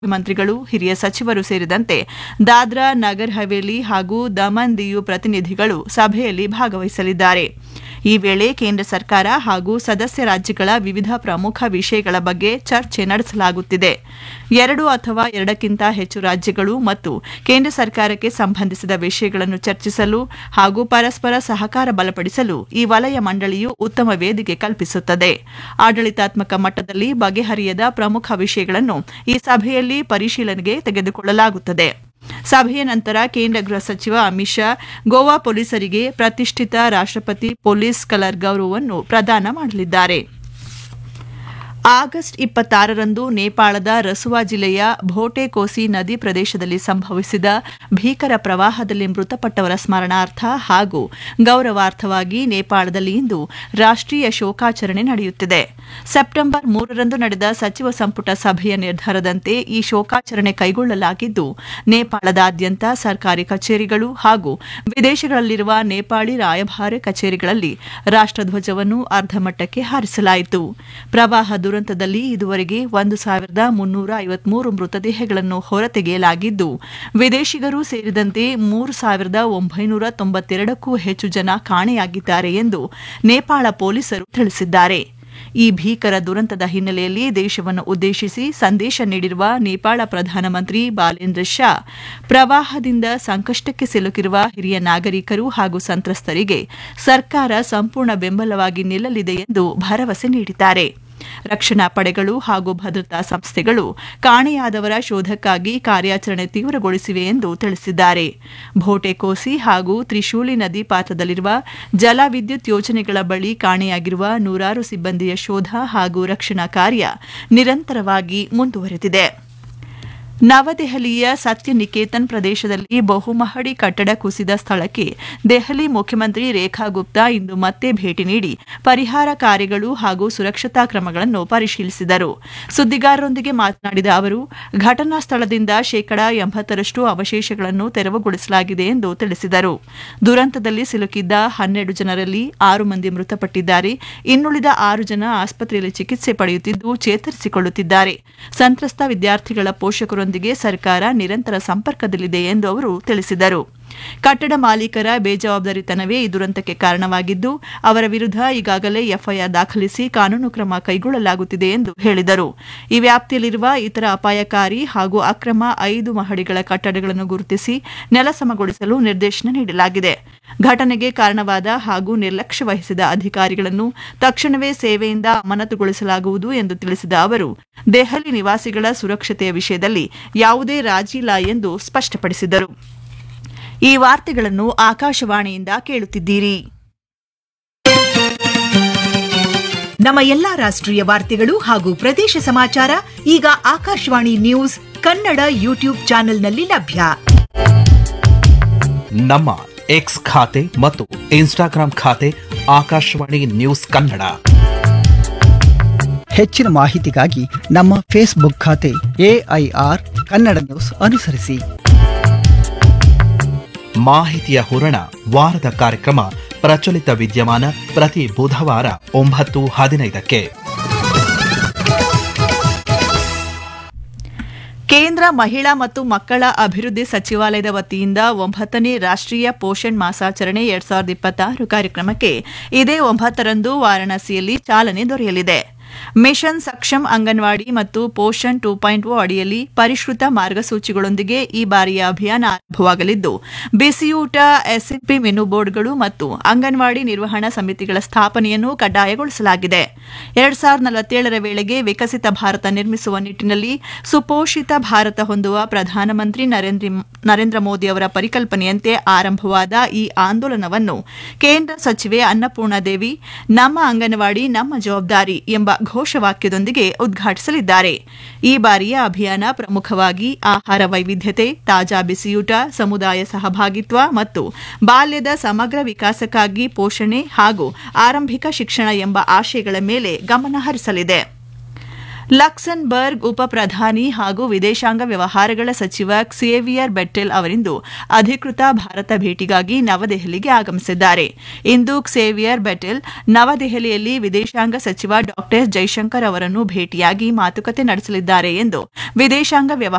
ಮಂತ್ರಿಗಳು ಹಿರಿಯ ಸಚಿವರು ಸೇರಿದಂತೆ ದಾದ್ರಾ ನಗರ್ ಹವೇಲಿ ಹಾಗೂ ದಮನ್ ದಿಯು ಪ್ರತಿನಿಧಿಗಳು ಸಭೆಯಲ್ಲಿ ಭಾಗವಹಿಸಲಿದ್ದಾರೆ ಈ ವೇಳೆ ಕೇಂದ್ರ ಸರ್ಕಾರ ಹಾಗೂ ಸದಸ್ಯ ರಾಜ್ಯಗಳ ವಿವಿಧ ಪ್ರಮುಖ ವಿಷಯಗಳ ಬಗ್ಗೆ ಚರ್ಚೆ ನಡೆಸಲಾಗುತ್ತಿದೆ ಎರಡು ಅಥವಾ ಎರಡಕ್ಕಿಂತ ಹೆಚ್ಚು ರಾಜ್ಯಗಳು ಮತ್ತು ಕೇಂದ್ರ ಸರ್ಕಾರಕ್ಕೆ ಸಂಬಂಧಿಸಿದ ವಿಷಯಗಳನ್ನು ಚರ್ಚಿಸಲು ಹಾಗೂ ಪರಸ್ಪರ ಸಹಕಾರ ಬಲಪಡಿಸಲು ಈ ವಲಯ ಮಂಡಳಿಯು ಉತ್ತಮ ವೇದಿಕೆ ಕಲ್ಪಿಸುತ್ತದೆ ಆಡಳಿತಾತ್ಮಕ ಮಟ್ಟದಲ್ಲಿ ಬಗೆಹರಿಯದ ಪ್ರಮುಖ ವಿಷಯಗಳನ್ನು ಈ ಸಭೆಯಲ್ಲಿ ಪರಿಶೀಲನೆಗೆ ತೆಗೆದುಕೊಳ್ಳಲಾಗುತ್ತದೆ ಸಭೆಯ ನಂತರ ಕೇಂದ್ರ ಗೃಹ ಸಚಿವ ಅಮಿತ್ ಶಾ ಗೋವಾ ಪೊಲೀಸರಿಗೆ ಪ್ರತಿಷ್ಠಿತ ರಾಷ್ಟ್ರಪತಿ ಪೊಲೀಸ್ ಕಲರ್ ಗೌರವವನ್ನು ಪ್ರದಾನ ಮಾಡಲಿದ್ದಾರೆ ಆಗಸ್ಟ್ ಇಪ್ಪತ್ತಾರರಂದು ನೇಪಾಳದ ರಸುವಾ ಜಿಲ್ಲೆಯ ಭೋಟೆಕೋಸಿ ನದಿ ಪ್ರದೇಶದಲ್ಲಿ ಸಂಭವಿಸಿದ ಭೀಕರ ಪ್ರವಾಹದಲ್ಲಿ ಮೃತಪಟ್ಟವರ ಸ್ಮರಣಾರ್ಥ ಹಾಗೂ ಗೌರವಾರ್ಥವಾಗಿ ನೇಪಾಳದಲ್ಲಿ ಇಂದು ರಾಷ್ಟ್ರೀಯ ಶೋಕಾಚರಣೆ ನಡೆಯುತ್ತಿದೆ ಸೆಪ್ಟೆಂಬರ್ ಮೂರರಂದು ನಡೆದ ಸಚಿವ ಸಂಪುಟ ಸಭೆಯ ನಿರ್ಧಾರದಂತೆ ಈ ಶೋಕಾಚರಣೆ ಕೈಗೊಳ್ಳಲಾಗಿದ್ದು ನೇಪಾಳದಾದ್ಯಂತ ಸರ್ಕಾರಿ ಕಚೇರಿಗಳು ಹಾಗೂ ವಿದೇಶಗಳಲ್ಲಿರುವ ನೇಪಾಳಿ ರಾಯಭಾರ ಕಚೇರಿಗಳಲ್ಲಿ ರಾಷ್ಟ್ರಧ್ವಜವನ್ನು ಅರ್ಧಮಟ್ಟಕ್ಕೆ ಹಾರಿಸಲಾಯಿತು ಪ್ರವಾಹ ದುರಂತದಲ್ಲಿ ಇದುವರೆಗೆ ಒಂದು ಸಾವಿರದ ಮುನ್ನೂರ ಐವತ್ಮೂರು ಮೃತದೇಹಗಳನ್ನು ಹೊರತೆಗೆಯಲಾಗಿದ್ದು ವಿದೇಶಿಗರು ಸೇರಿದಂತೆ ಮೂರು ಸಾವಿರದ ಒಂಬೈನೂರ ತೊಂಬತ್ತೆರಡಕ್ಕೂ ಹೆಚ್ಚು ಜನ ಕಾಣೆಯಾಗಿದ್ದಾರೆ ಎಂದು ನೇಪಾಳ ಪೊಲೀಸರು ತಿಳಿಸಿದ್ದಾರೆ ಈ ಭೀಕರ ದುರಂತದ ಹಿನ್ನೆಲೆಯಲ್ಲಿ ದೇಶವನ್ನು ಉದ್ದೇಶಿಸಿ ಸಂದೇಶ ನೀಡಿರುವ ನೇಪಾಳ ಪ್ರಧಾನಮಂತ್ರಿ ಬಾಲೇಂದ್ರ ಶಾ ಪ್ರವಾಹದಿಂದ ಸಂಕಷ್ಟಕ್ಕೆ ಸಿಲುಕಿರುವ ಹಿರಿಯ ನಾಗರಿಕರು ಹಾಗೂ ಸಂತ್ರಸ್ತರಿಗೆ ಸರ್ಕಾರ ಸಂಪೂರ್ಣ ಬೆಂಬಲವಾಗಿ ನಿಲ್ಲಲಿದೆ ಎಂದು ಭರವಸೆ ನೀಡಿದ್ದಾರೆ ರಕ್ಷಣಾ ಪಡೆಗಳು ಹಾಗೂ ಭದ್ರತಾ ಸಂಸ್ಥೆಗಳು ಕಾಣೆಯಾದವರ ಶೋಧಕ್ಕಾಗಿ ಕಾರ್ಯಾಚರಣೆ ತೀವ್ರಗೊಳಿಸಿವೆ ಎಂದು ತಿಳಿಸಿದ್ದಾರೆ ಭೋಟೆಕೋಸಿ ಹಾಗೂ ತ್ರಿಶೂಲಿ ನದಿ ಪಾತ್ರದಲ್ಲಿರುವ ಜಲವಿದ್ಯುತ್ ಯೋಜನೆಗಳ ಬಳಿ ಕಾಣೆಯಾಗಿರುವ ನೂರಾರು ಸಿಬ್ಬಂದಿಯ ಶೋಧ ಹಾಗೂ ರಕ್ಷಣಾ ಕಾರ್ಯ ನಿರಂತರವಾಗಿ ಮುಂದುವರೆದಿದೆ ನವದೆಹಲಿಯ ಸತ್ಯನಿಕೇತನ್ ಪ್ರದೇಶದಲ್ಲಿ ಬಹುಮಹಡಿ ಕಟ್ಟಡ ಕುಸಿದ ಸ್ಥಳಕ್ಕೆ ದೆಹಲಿ ಮುಖ್ಯಮಂತ್ರಿ ರೇಖಾ ಗುಪ್ತಾ ಇಂದು ಮತ್ತೆ ಭೇಟಿ ನೀಡಿ ಪರಿಹಾರ ಕಾರ್ಯಗಳು ಹಾಗೂ ಸುರಕ್ಷತಾ ಕ್ರಮಗಳನ್ನು ಪರಿಶೀಲಿಸಿದರು ಸುದ್ದಿಗಾರರೊಂದಿಗೆ ಮಾತನಾಡಿದ ಅವರು ಘಟನಾ ಸ್ಥಳದಿಂದ ಶೇಕಡಾ ಎಂಬತ್ತರಷ್ಟು ಅವಶೇಷಗಳನ್ನು ತೆರವುಗೊಳಿಸಲಾಗಿದೆ ಎಂದು ತಿಳಿಸಿದರು ದುರಂತದಲ್ಲಿ ಸಿಲುಕಿದ್ದ ಹನ್ನೆರಡು ಜನರಲ್ಲಿ ಆರು ಮಂದಿ ಮೃತಪಟ್ಟಿದ್ದಾರೆ ಇನ್ನುಳಿದ ಆರು ಜನ ಆಸ್ಪತ್ರೆಯಲ್ಲಿ ಚಿಕಿತ್ಸೆ ಪಡೆಯುತ್ತಿದ್ದು ಚೇತರಿಸಿಕೊಳ್ಳುತ್ತಿದ್ದಾರೆ ಸಂತ್ರಸ್ತ ವಿದ್ಯಾರ್ಥಿಗಳ ಪೋಷಕರೊಂದಿಗೆ ಸರ್ಕಾರ ನಿರಂತರ ಸಂಪರ್ಕದಲ್ಲಿದೆ ಎಂದು ಅವರು ತಿಳಿಸಿದರು ಕಟ್ಟಡ ಮಾಲೀಕರ ಬೇಜವಾಬ್ದಾರಿತನವೇ ಈ ದುರಂತಕ್ಕೆ ಕಾರಣವಾಗಿದ್ದು ಅವರ ವಿರುದ್ಧ ಈಗಾಗಲೇ ಎಫ್ಐಆರ್ ದಾಖಲಿಸಿ ಕಾನೂನು ಕ್ರಮ ಕೈಗೊಳ್ಳಲಾಗುತ್ತಿದೆ ಎಂದು ಹೇಳಿದರು ಈ ವ್ಯಾಪ್ತಿಯಲ್ಲಿರುವ ಇತರ ಅಪಾಯಕಾರಿ ಹಾಗೂ ಅಕ್ರಮ ಐದು ಮಹಡಿಗಳ ಕಟ್ಟಡಗಳನ್ನು ಗುರುತಿಸಿ ನೆಲಸಮಗೊಳಿಸಲು ನಿರ್ದೇಶನ ನೀಡಲಾಗಿದೆ ಘಟನೆಗೆ ಕಾರಣವಾದ ಹಾಗೂ ನಿರ್ಲಕ್ಷ್ಯ ವಹಿಸಿದ ಅಧಿಕಾರಿಗಳನ್ನು ತಕ್ಷಣವೇ ಸೇವೆಯಿಂದ ಅಮಾನತುಗೊಳಿಸಲಾಗುವುದು ಎಂದು ತಿಳಿಸಿದ ಅವರು ದೆಹಲಿ ನಿವಾಸಿಗಳ ಸುರಕ್ಷತೆಯ ವಿಷಯದಲ್ಲಿ ಯಾವುದೇ ರಾಜಿಲ್ಲ ಎಂದು ಸ್ಪಷ್ಟಪಡಿಸಿದರು ಈ ವಾರ್ತೆಗಳನ್ನು ಆಕಾಶವಾಣಿಯಿಂದ ಕೇಳುತ್ತಿದ್ದೀರಿ ನಮ್ಮ ಎಲ್ಲಾ ರಾಷ್ಟ್ರೀಯ ವಾರ್ತೆಗಳು ಹಾಗೂ ಪ್ರದೇಶ ಸಮಾಚಾರ ಈಗ ಆಕಾಶವಾಣಿ ನ್ಯೂಸ್ ಕನ್ನಡ ಯೂಟ್ಯೂಬ್ ಚಾನೆಲ್ನಲ್ಲಿ ಲಭ್ಯ ನಮ್ಮ ಎಕ್ಸ್ ಖಾತೆ ಮತ್ತು ಇನ್ಸ್ಟಾಗ್ರಾಂ ಖಾತೆ ಆಕಾಶವಾಣಿ ನ್ಯೂಸ್ ಕನ್ನಡ ಹೆಚ್ಚಿನ ಮಾಹಿತಿಗಾಗಿ ನಮ್ಮ ಫೇಸ್ಬುಕ್ ಖಾತೆ ಎಐಆರ್ ಕನ್ನಡ ನ್ಯೂಸ್ ಅನುಸರಿಸಿ ಮಾಹಿತಿಯ ಹೂರಣ ವಾರದ ಕಾರ್ಯಕ್ರಮ ಪ್ರಚಲಿತ ವಿದ್ಯಮಾನ ಪ್ರತಿ ಬುಧವಾರ ಒಂಬತ್ತು ಹದಿನೈದಕ್ಕೆ ಕೇಂದ್ರ ಮಹಿಳಾ ಮತ್ತು ಮಕ್ಕಳ ಅಭಿವೃದ್ಧಿ ಸಚಿವಾಲಯದ ವತಿಯಿಂದ ಒಂಬತ್ತನೇ ರಾಷ್ಟ್ರೀಯ ಪೋಷಣ್ ಮಾಸಾಚರಣೆ ಎರಡ್ ಸಾವಿರದ ಇಪ್ಪತ್ತಾರು ಕಾರ್ಯಕ್ರಮಕ್ಕೆ ಇದೇ ಒಂಬತ್ತರಂದು ವಾರಾಣಸಿಯಲ್ಲಿ ಚಾಲನೆ ದೊರೆಯಲಿದೆ ಮಿಷನ್ ಸಕ್ಷಮ್ ಅಂಗನವಾಡಿ ಮತ್ತು ಪೋಷಣ್ ಟೂ ಪಾಯಿಂಟ್ ಓ ಅಡಿಯಲ್ಲಿ ಪರಿಷ್ಕೃತ ಮಾರ್ಗಸೂಚಿಗಳೊಂದಿಗೆ ಈ ಬಾರಿಯ ಅಭಿಯಾನ ಆರಂಭವಾಗಲಿದ್ದು ಬಿಸಿಯೂಟ ಎಸ್ಎನ್ಪಿ ಮೆನು ಬೋರ್ಡ್ಗಳು ಮತ್ತು ಅಂಗನವಾಡಿ ನಿರ್ವಹಣಾ ಸಮಿತಿಗಳ ಸ್ಥಾಪನೆಯನ್ನು ಕಡ್ಡಾಯಗೊಳಿಸಲಾಗಿದೆ ಎರಡ್ ಸಾವಿರದ ನಲವತ್ತೇಳರ ವೇಳೆಗೆ ವಿಕಸಿತ ಭಾರತ ನಿರ್ಮಿಸುವ ನಿಟ್ಟಿನಲ್ಲಿ ಸುಪೋಷಿತ ಭಾರತ ಹೊಂದುವ ಪ್ರಧಾನಮಂತ್ರಿ ನರೇಂದ್ರ ನರೇಂದ್ರ ಮೋದಿ ಅವರ ಪರಿಕಲ್ಪನೆಯಂತೆ ಆರಂಭವಾದ ಈ ಆಂದೋಲನವನ್ನು ಕೇಂದ್ರ ಸಚಿವೆ ಅನ್ನಪೂರ್ಣ ದೇವಿ ನಮ್ಮ ಅಂಗನವಾಡಿ ನಮ್ಮ ಜವಾಬ್ದಾರಿ ಎಂಬ ಘೋಷವಾಕ್ಯದೊಂದಿಗೆ ಉದ್ಘಾಟಿಸಲಿದ್ದಾರೆ ಈ ಬಾರಿಯ ಅಭಿಯಾನ ಪ್ರಮುಖವಾಗಿ ಆಹಾರ ವೈವಿಧ್ಯತೆ ತಾಜಾ ಬಿಸಿಯೂಟ ಸಮುದಾಯ ಸಹಭಾಗಿತ್ವ ಮತ್ತು ಬಾಲ್ಯದ ಸಮಗ್ರ ವಿಕಾಸಕ್ಕಾಗಿ ಪೋಷಣೆ ಹಾಗೂ ಆರಂಭಿಕ ಶಿಕ್ಷಣ ಎಂಬ ಆಶಯಗಳ ಮೇಲೆ ಗಮನ ಹರಿಸಲಿದೆ ಲಕ್ಸನ್ಬರ್ಗ್ ಉಪ ಪ್ರಧಾನಿ ಹಾಗೂ ವಿದೇಶಾಂಗ ವ್ಯವಹಾರಗಳ ಸಚಿವ ಕ್ಸೇವಿಯರ್ ಬೆಟ್ಟೆಲ್ ಅವರಿಂದು ಅಧಿಕೃತ ಭಾರತ ಭೇಟಿಗಾಗಿ ನವದೆಹಲಿಗೆ ಆಗಮಿಸಿದ್ದಾರೆ ಇಂದು ಕ್ಸೇವಿಯರ್ ಬೆಟೆಲ್ ನವದೆಹಲಿಯಲ್ಲಿ ವಿದೇಶಾಂಗ ಸಚಿವ ಡಾ ಜೈಶಂಕರ್ ಅವರನ್ನು ಭೇಟಿಯಾಗಿ ಮಾತುಕತೆ ನಡೆಸಲಿದ್ದಾರೆ ಎಂದು ವಿದೇಶಾಂಗ ವ್ಯವಹಾರ